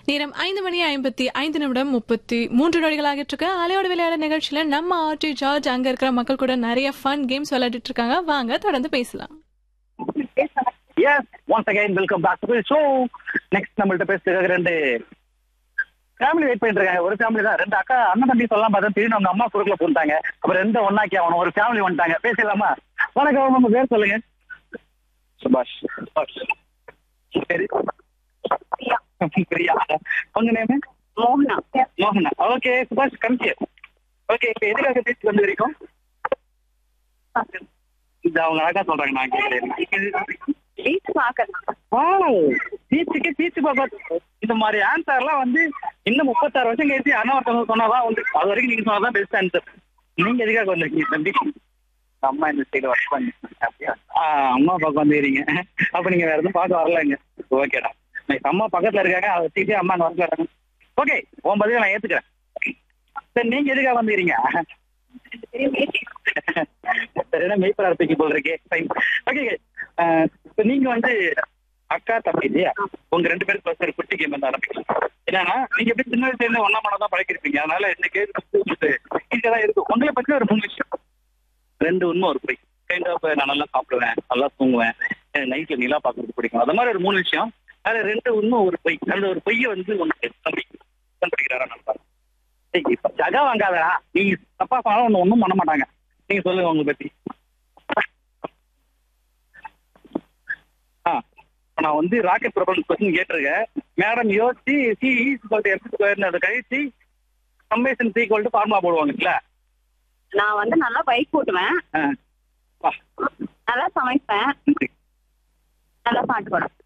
நேரம் ஐந்து மணி ஐம்பத்தி ஐந்து நிமிடம் முப்பத்தி மூன்று நொடிகள் ஆகிட்டு இருக்கு அலையோட விளையாட நிகழ்ச்சியில நம்ம ஆர்டி ஜார்ஜ் அங்க இருக்கிற மக்கள் கூட நிறைய ஃபன் கேம்ஸ் விளையாடிட்டு இருக்காங்க வாங்க தொடர்ந்து பேசலாம் yes once again welcome back to show next நம்மள்ட்ட பேசுறதுக்காக ரெண்டு ஃபேமிலி வெயிட் பண்ணிட்டு இருக்காங்க ஒரு ஃபேமிலி தான் ரெண்டு அக்கா அண்ணன் தம்பி சொல்லலாம் பார்த்தா திடீர்னு அவங்க அம்மா குறுக்கல போட்டாங்க அப்புறம் ரெண்டு ஒன்னாக்கி ஆகணும் ஒரு ஃபேமிலி வந்துட்டாங்க பேசலாமா வணக்கம் உங்க பேர் சொல்லுங்க சுபாஷ் சுபாஷ் சரி பிரியா உங்க நேம் மோகனா மோகனா ஓகே சுபாஷ் கமிச்சு ஓகே இப்போ எதுக்காக பேசி வந்து வரைக்கும் இது அவங்க அழகா சொல்றாங்க நான் கேட்கிறேன் பீச் பார்க்கலாம் வாவ் பீச்சுக்கு பீச்சு பாப்பா இந்த மாதிரி ஆன்சர்லாம் வந்து இன்னும் முப்பத்தாறு வருஷம் கழிச்சு அண்ணா ஒருத்தவங்க சொன்னாதான் வந்து அது வரைக்கும் நீங்க சொன்னதான் பெஸ்ட் ஆன்சர் நீங்க எதுக்காக வந்திருக்கீங்க தம்பி அம்மா இந்த சைடு ஒர்க் பண்ணி அம்மா பார்க்க வந்துக்கிறீங்க அப்ப நீங்க வேற எதுவும் பார்க்க வரலங்க ஓகேடா நெக்ஸ்ட் அம்மா பக்கத்துல இருக்காங்க அதை வச்சுக்கிட்டு அம்மா அங்க ஒர்க் வராங்க ஓகே உன் பதில் நான் ஏத்துக்கிறேன் சரி நீங்க எதுக்காக வந்துக்கிறீங்க சரியான மெய்ப்பரா இருப்பீங்க போல் இருக்கே ஃபைன் ஓகே இப்போ நீங்க வந்து அக்கா தம்பி இல்லையா உங்க ரெண்டு பேருக்கு first ஒரு குட்டி கேம் வந்து ஆரம்பிக்கலாம் என்னன்னா நீங்க எப்படி சின்ன வயசுல இருந்து ஒன்னா மனம் தான் பழகிருப்பீங்க அதனால இந்த கேம் உங்களுக்கு ஈஸியா தான் இருக்கும் உங்களை பத்தி ஒரு மூணு விஷயம் ரெண்டு உண்மை ஒரு பொய் கைண்ட் ஆஃப் நான் நல்லா சாப்பிடுவேன் நல்லா தூங்குவேன் நைட்ல நிலா பார்க்கறது பிடிக்கும் அது மாதிரி ஒரு மூணு விஷயம் அது ரெண்டு உண்மை ஒரு பொய் அந்த ஒரு பொய்யை வந்து உனக்கு தம்பி கண்டுபிடிக்கிறாரா நான் பாருங்க ஏய், இப்ப ஜகா வாங்காதடா நீங்க தப்பா சொன்னாலும் ஒண்ணு ஒண்ணும் பண்ண மாட்டாங்க நீங்க சொல்லுங்க உங்களை பத்தி ஆ நான் வந்து ராக்கெட் ப்ராப்ளம் கொஸ்டின் கேட்டிருக்கேன் மேடம் யோசிச்சு சி ஈக்குவல் எஃப் ஸ்கொயர்னு அதை கழிச்சு சம்மேஷன் ஈக்குவல் டு ஃபார்முலா போடுவாங்கல்ல நான் வந்து நல்லா பைக் ஓட்டுவேன் ஆ வா நல்லா சமைப்பேன் நன்றி நல்லா பாட்டு பாடுவேன்